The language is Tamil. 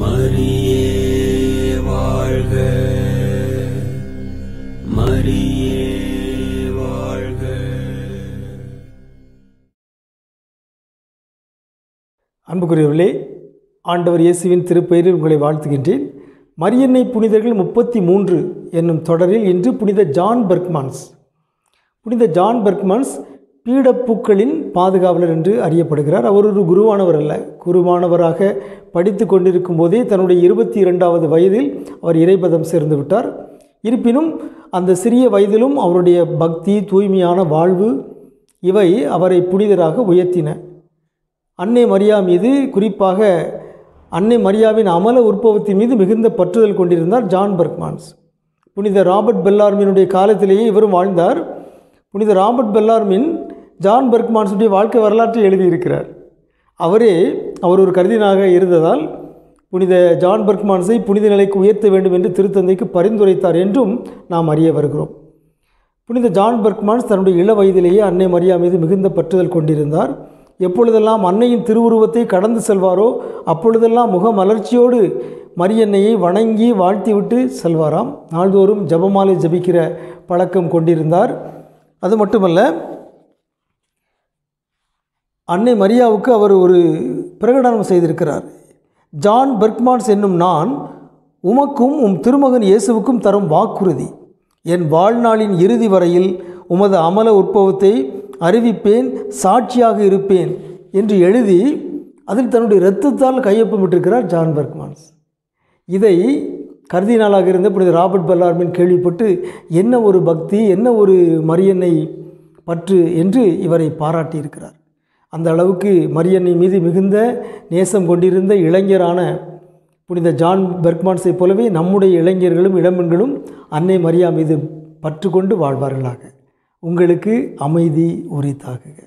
மரியே வாழ்க மரியே வாழ்க அன்புக்குரியவர்களே ஆண்டவர் இயேசுவின் திருப்பெயரில் உங்களை வாழ்த்துகின்றேன் மரியன்னை புனிதர்கள் முப்பத்தி மூன்று என்னும் தொடரில் இன்று புனித ஜான் பெர்க்மான்ஸ் புனித ஜான் பெர்க்மான்ஸ் பீடப்பூக்களின் பாதுகாவலர் என்று அறியப்படுகிறார் அவர் ஒரு குருவானவர் அல்ல குருவானவராக படித்து கொண்டிருக்கும் போதே தன்னுடைய இருபத்தி இரண்டாவது வயதில் அவர் இறைபதம் சேர்ந்து விட்டார் இருப்பினும் அந்த சிறிய வயதிலும் அவருடைய பக்தி தூய்மையான வாழ்வு இவை அவரை புனிதராக உயர்த்தின அன்னை மரியா மீது குறிப்பாக அன்னை மரியாவின் அமல உற்பவத்தின் மீது மிகுந்த பற்றுதல் கொண்டிருந்தார் ஜான் பர்க்மான்ஸ் புனித ராபர்ட் பெல்லார்மினுடைய காலத்திலேயே இவரும் வாழ்ந்தார் புனித ராபர்ட் பெல்லார்மின் ஜான் பெர்க்மான்ஸுடைய வாழ்க்கை வரலாற்றை எழுதியிருக்கிறார் அவரே அவர் ஒரு கருதினாக இருந்ததால் புனித ஜான் பெர்க்மான்ஸை புனித நிலைக்கு உயர்த்த வேண்டும் என்று திருத்தந்தைக்கு பரிந்துரைத்தார் என்றும் நாம் அறிய வருகிறோம் புனித ஜான் பெர்க்மான்ஸ் தன்னுடைய இள வயதிலேயே அன்னை மரியா மீது மிகுந்த பற்றுதல் கொண்டிருந்தார் எப்பொழுதெல்லாம் அன்னையின் திருவுருவத்தை கடந்து செல்வாரோ அப்பொழுதெல்லாம் முக மலர்ச்சியோடு மரியன்னையை வணங்கி வாழ்த்திவிட்டு செல்வாராம் நாள்தோறும் ஜபமாலை ஜபிக்கிற பழக்கம் கொண்டிருந்தார் அது மட்டுமல்ல அன்னை மரியாவுக்கு அவர் ஒரு பிரகடனம் செய்திருக்கிறார் ஜான் பெர்க்மான்ஸ் என்னும் நான் உமக்கும் உம் திருமகன் இயேசுவுக்கும் தரும் வாக்குறுதி என் வாழ்நாளின் இறுதி வரையில் உமது அமல உற்பவத்தை அறிவிப்பேன் சாட்சியாக இருப்பேன் என்று எழுதி அதில் தன்னுடைய இரத்தத்தால் கையொப்பமிட்டிருக்கிறார் ஜான் பெர்க்மான்ஸ் இதை கருதினாளாக இருந்த புனித ராபர்ட் பல்லார்மின் கேள்விப்பட்டு என்ன ஒரு பக்தி என்ன ஒரு மரியன்னை பற்று என்று இவரை பாராட்டியிருக்கிறார் அந்த அளவுக்கு மரியன்னை மீது மிகுந்த நேசம் கொண்டிருந்த இளைஞரான புனித ஜான் பெர்க்மான்ஸை போலவே நம்முடைய இளைஞர்களும் இளம்பெண்களும் அன்னை மரியா மீது பற்று கொண்டு வாழ்வார்களாக உங்களுக்கு அமைதி உரித்தாகுக